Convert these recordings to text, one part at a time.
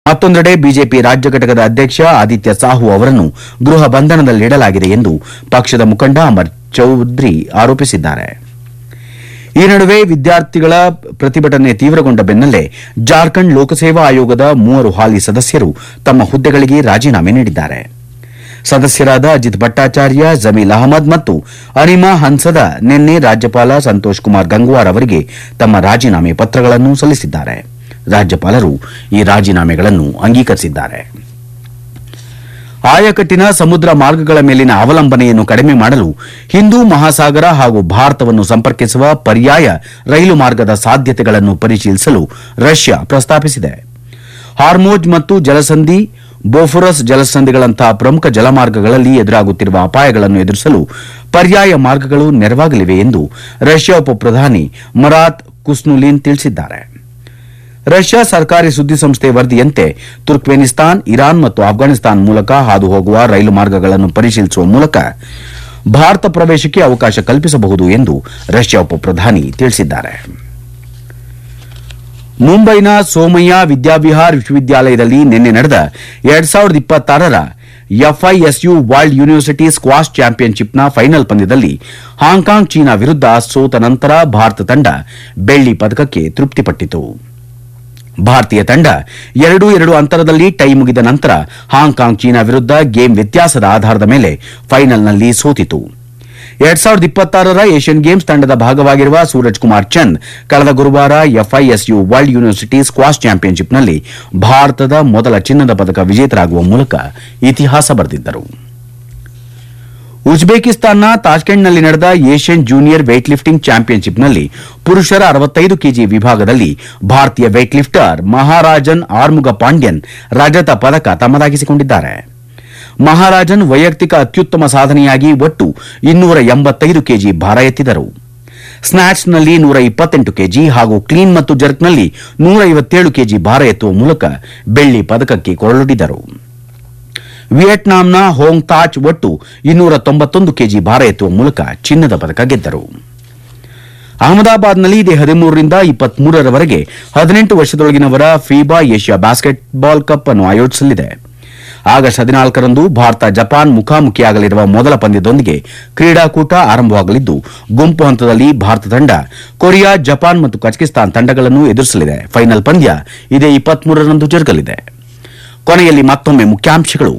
ಮತ್ತೊಂದೆಡೆ ಬಿಜೆಪಿ ರಾಜ್ಯ ಘಟಕದ ಅಧ್ಯಕ್ಷ ಆದಿತ್ಯ ಸಾಹು ಅವರನ್ನು ಗೃಹ ಬಂಧನದಲ್ಲಿಡಲಾಗಿದೆ ಎಂದು ಪಕ್ಷದ ಮುಖಂಡ ಅಮರ್ ಚೌಧರಿ ಆರೋಪಿಸಿದ್ದಾರೆ ಈ ನಡುವೆ ವಿದ್ಯಾರ್ಥಿಗಳ ಪ್ರತಿಭಟನೆ ತೀವ್ರಗೊಂಡ ಬೆನ್ನಲ್ಲೇ ಜಾರ್ಖಂಡ್ ಲೋಕಸೇವಾ ಆಯೋಗದ ಮೂವರು ಹಾಲಿ ಸದಸ್ಯರು ತಮ್ಮ ಹುದ್ದೆಗಳಿಗೆ ರಾಜೀನಾಮೆ ನೀಡಿದ್ದಾರೆ ಸದಸ್ಯರಾದ ಅಜಿತ್ ಭಟ್ಟಾಚಾರ್ಯ ಜಮೀಲ್ ಅಹಮದ್ ಮತ್ತು ಅನಿಮಾ ಹನ್ಸದ ನಿನ್ನೆ ರಾಜ್ಯಪಾಲ ಸಂತೋಷ್ ಕುಮಾರ್ ಗಂಗ್ವಾರ್ ಅವರಿಗೆ ತಮ್ಮ ರಾಜೀನಾಮೆ ಪತ್ರಗಳನ್ನು ಸಲ್ಲಿಸಿದ್ದಾರೆ ರಾಜ್ಯಪಾಲರು ಈ ರಾಜೀನಾಮೆಗಳನ್ನು ಅಂಗೀಕರಿಸಿದ್ದಾರೆ ಆಯಕಟ್ಟಿನ ಸಮುದ್ರ ಮಾರ್ಗಗಳ ಮೇಲಿನ ಅವಲಂಬನೆಯನ್ನು ಕಡಿಮೆ ಮಾಡಲು ಹಿಂದೂ ಮಹಾಸಾಗರ ಹಾಗೂ ಭಾರತವನ್ನು ಸಂಪರ್ಕಿಸುವ ಪರ್ಯಾಯ ರೈಲು ಮಾರ್ಗದ ಸಾಧ್ಯತೆಗಳನ್ನು ಪರಿಶೀಲಿಸಲು ರಷ್ಯಾ ಪ್ರಸ್ತಾಪಿಸಿದೆ ಹಾರ್ಮೋಜ್ ಮತ್ತು ಜಲಸಂಧಿ ಬೋಫೊರಸ್ ಜಲಸಂಧಿಗಳಂತಹ ಪ್ರಮುಖ ಜಲಮಾರ್ಗಗಳಲ್ಲಿ ಎದುರಾಗುತ್ತಿರುವ ಅಪಾಯಗಳನ್ನು ಎದುರಿಸಲು ಪರ್ಯಾಯ ಮಾರ್ಗಗಳು ನೆರವಾಗಲಿವೆ ಎಂದು ರಷ್ಯಾ ಉಪ ಪ್ರಧಾನಿ ಮರಾತ್ ಕುಸ್ನುಲಿನ್ ತಿಳಿಸಿದ್ದಾರೆ ರಷ್ಯಾ ಸರ್ಕಾರಿ ಸುದ್ದಿಸಂಸ್ಥೆ ವರದಿಯಂತೆ ತುರ್ಕ್ಮೆನಿಸ್ತಾನ್ ಇರಾನ್ ಮತ್ತು ಆಫ್ಘಾನಿಸ್ತಾನ್ ಮೂಲಕ ಹಾದು ಹೋಗುವ ರೈಲು ಮಾರ್ಗಗಳನ್ನು ಪರಿಶೀಲಿಸುವ ಮೂಲಕ ಭಾರತ ಪ್ರವೇಶಕ್ಕೆ ಅವಕಾಶ ಕಲ್ಪಿಸಬಹುದು ಎಂದು ರಷ್ಯಾ ಉಪ ಪ್ರಧಾನಿ ತಿಳಿಸಿದ್ದಾರೆ ಮುಂಬೈನ ಸೋಮಯ್ಯ ವಿದ್ಯಾವಿಹಾರ್ ವಿಶ್ವವಿದ್ಯಾಲಯದಲ್ಲಿ ನಿನ್ನೆ ನಡೆದ ಎರಡ್ ಸಾವಿರದ ಇಪ್ಪತ್ತಾರರ ಎಫ್ಐಎಸ್ಯು ವರ್ಲ್ಡ್ ಯೂನಿವರ್ಸಿಟಿ ಸ್ಕ್ವಾಶ್ ಚಾಂಪಿಯನ್ಶಿಪ್ನ ಫೈನಲ್ ಪಂದ್ಯದಲ್ಲಿ ಹಾಂಕಾಂಗ್ ಚೀನಾ ವಿರುದ್ಧ ಸೋತ ನಂತರ ಭಾರತ ತಂಡ ಬೆಳ್ಳಿ ಪದಕಕ್ಕೆ ತೃಪ್ತಿಪಟ್ಟಿತು ಭಾರತೀಯ ತಂಡ ಎರಡು ಎರಡು ಅಂತರದಲ್ಲಿ ಟೈ ಮುಗಿದ ನಂತರ ಹಾಂಕಾಂಗ್ ಚೀನಾ ವಿರುದ್ಧ ಗೇಮ್ ವ್ಯತ್ಯಾಸದ ಆಧಾರದ ಮೇಲೆ ಫೈನಲ್ನಲ್ಲಿ ಸೋತಿತು ಎರಡ್ ಸಾವಿರದ ಇಪ್ಪತ್ತಾರರ ಏಷ್ಯನ್ ಗೇಮ್ಸ್ ತಂಡದ ಭಾಗವಾಗಿರುವ ಸೂರಜ್ ಕುಮಾರ್ ಚಂದ್ ಕಳೆದ ಗುರುವಾರ ಎಫ್ಐಎಸ್ಯು ವರ್ಲ್ಡ್ ಯೂನಿವರ್ಸಿಟಿ ಸ್ಕ್ವಾಶ್ ಚಾಂಪಿಯನ್ಶಿಪ್ನಲ್ಲಿ ಭಾರತದ ಮೊದಲ ಚಿನ್ನದ ಪದಕ ವಿಜೇತರಾಗುವ ಮೂಲಕ ಇತಿಹಾಸ ಬರೆದಿದ್ದರು ಉಜ್ಬೇಕಿಸ್ತಾನ್ನ ತಾಷ್ಕೆಂಟ್ನಲ್ಲಿ ನಡೆದ ಏಷ್ಯನ್ ಜೂನಿಯರ್ ವೇಟ್ ಲಿಫ್ಟಿಂಗ್ ಚಾಂಪಿಯನ್ಶಿಪ್ನಲ್ಲಿ ಪುರುಷರ ಅರವತ್ತೈದು ಕೆಜಿ ವಿಭಾಗದಲ್ಲಿ ಭಾರತೀಯ ವೇಟ್ ಲಿಫ್ಟರ್ ಮಹಾರಾಜನ್ ಆರ್ಮುಗ ಪಾಂಡ್ಯನ್ ರಜತ ಪದಕ ತಮ್ಮದಾಗಿಸಿಕೊಂಡಿದ್ದಾರೆ ಮಹಾರಾಜನ್ ವೈಯಕ್ತಿಕ ಅತ್ಯುತ್ತಮ ಸಾಧನೆಯಾಗಿ ಒಟ್ಟು ಇನ್ನೂರ ಎಂಬತ್ತೈದು ಕೆಜಿ ಭಾರ ಎತ್ತಿದರು ಸ್ನ್ಯಾಚ್ನಲ್ಲಿ ನೂರ ಇಪ್ಪತ್ತೆಂಟು ಕೆಜಿ ಹಾಗೂ ಕ್ಲೀನ್ ಮತ್ತು ಜರ್ಕ್ನಲ್ಲಿ ನೂರ ಐವತ್ತೇಳು ಕೆಜಿ ಭಾರ ಎತ್ತುವ ಮೂಲಕ ಬೆಳ್ಳಿ ಪದಕಕ್ಕೆ ಕೊರಳೊಡ್ಡಿದರು ವಿಯೆಟ್ನಾಂನ ಹೋಂಗ್ ತಾಚ್ ಒಟ್ಟು ಇನ್ನೂರ ತೊಂಬತ್ತೊಂದು ಕೆಜಿ ಭಾರ ಎತ್ತುವ ಮೂಲಕ ಚಿನ್ನದ ಪದಕ ಗೆದ್ದರು ಅಹಮದಾಬಾದ್ನಲ್ಲಿ ಇದೇ ಹದಿಮೂರರಿಂದ ಇಪ್ಪತ್ಮೂರರವರೆಗೆ ಹದಿನೆಂಟು ವರ್ಷದೊಳಗಿನವರ ಫೀಬಾ ಏಷ್ಯಾ ಬ್ಯಾಸ್ಕೆಟ್ಬಾಲ್ ಕಪ್ ಅನ್ನು ಆಯೋಜಿಸಲಿದೆ ಆಗಸ್ಟ್ ಹದಿನಾಲ್ಕರಂದು ಭಾರತ ಜಪಾನ್ ಮುಖಾಮುಖಿಯಾಗಲಿರುವ ಮೊದಲ ಪಂದ್ಯದೊಂದಿಗೆ ಕ್ರೀಡಾಕೂಟ ಆರಂಭವಾಗಲಿದ್ದು ಗುಂಪು ಹಂತದಲ್ಲಿ ಭಾರತ ತಂಡ ಕೊರಿಯಾ ಜಪಾನ್ ಮತ್ತು ಕಜಕಿಸ್ತಾನ್ ತಂಡಗಳನ್ನು ಎದುರಿಸಲಿದೆ ಫೈನಲ್ ಪಂದ್ಯ ಇದೇ ಇಪ್ಪತ್ಮೂರರಂದು ಜರುಗಲಿದೆ ಕೊನೆಯಲ್ಲಿ ಮತ್ತೊಮ್ಮೆ ಮುಖ್ಯಾಂಶಗಳು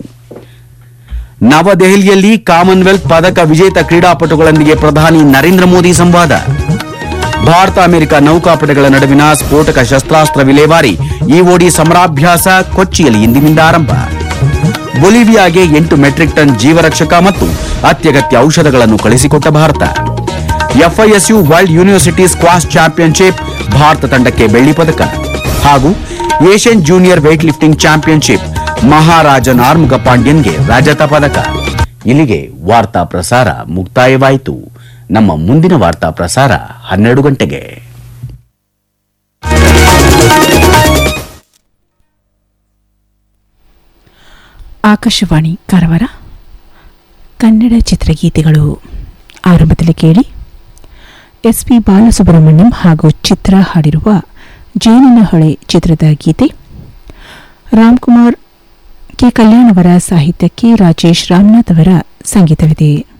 ನವದೆಹಲಿಯಲ್ಲಿ ಕಾಮನ್ವೆಲ್ತ್ ಪದಕ ವಿಜೇತ ಕ್ರೀಡಾಪಟುಗಳೊಂದಿಗೆ ಪ್ರಧಾನಿ ನರೇಂದ್ರ ಮೋದಿ ಸಂವಾದ ಭಾರತ ಅಮೆರಿಕ ನೌಕಾಪಡೆಗಳ ನಡುವಿನ ಸ್ಫೋಟಕ ಶಸ್ತ್ರಾಸ್ತ್ರ ವಿಲೇವಾರಿ ಇಒಡಿ ಸಮರಾಭ್ಯಾಸ ಕೊಚ್ಚಿಯಲ್ಲಿ ಇಂದಿನಿಂದ ಆರಂಭ ಬೊಲಿವಿಯಾಗೆ ಎಂಟು ಮೆಟ್ರಿಕ್ ಟನ್ ಜೀವರಕ್ಷಕ ಮತ್ತು ಅತ್ಯಗತ್ಯ ಔಷಧಗಳನ್ನು ಕಳಿಸಿಕೊಟ್ಟ Bharat FISU world university squash championship Bharat ತಂಡಕ್ಕೆ ಬೆಳ್ಳಿ ಪದಕ ಹಾಗೂ Asian junior weight lifting championship Maharajan Arumuga ಪಾಂಡ್ಯನ್ಗೆ ರಜತ ಪದಕ ಇಲ್ಲಿಗೆ ವಾರ್ತಾ ಪ್ರಸಾರ ಮುಕ್ತಾಯವಾಯಿತು ನಮ್ಮ ಮುಂದಿನ ವಾರ್ತಾ ಪ್ರಸಾರ ಹನ್ನೆರಡು ಗಂಟೆಗೆ ಆಕಾಶವಾಣಿ ಕಾರವಾರ ಕನ್ನಡ ಚಿತ್ರಗೀತೆಗಳು ಆರಂಭದಲ್ಲಿ ಕೇಳಿ ಎಸ್ ಪಿ ಬಾಲಸುಬ್ರಹ್ಮಣ್ಯಂ ಹಾಗೂ ಚಿತ್ರ ಹಾಡಿರುವ ಜೇನಿನ ಹೊಳೆ ಚಿತ್ರದ ಗೀತೆ ರಾಮ್ಕುಮಾರ್ ಕೆ ಕಲ್ಯಾಣ್ ಅವರ ಸಾಹಿತ್ಯಕ್ಕೆ ರಾಜೇಶ್ ರಾಮನಾಥ್ ಅವರ ಸಂಗೀತವಿದೆ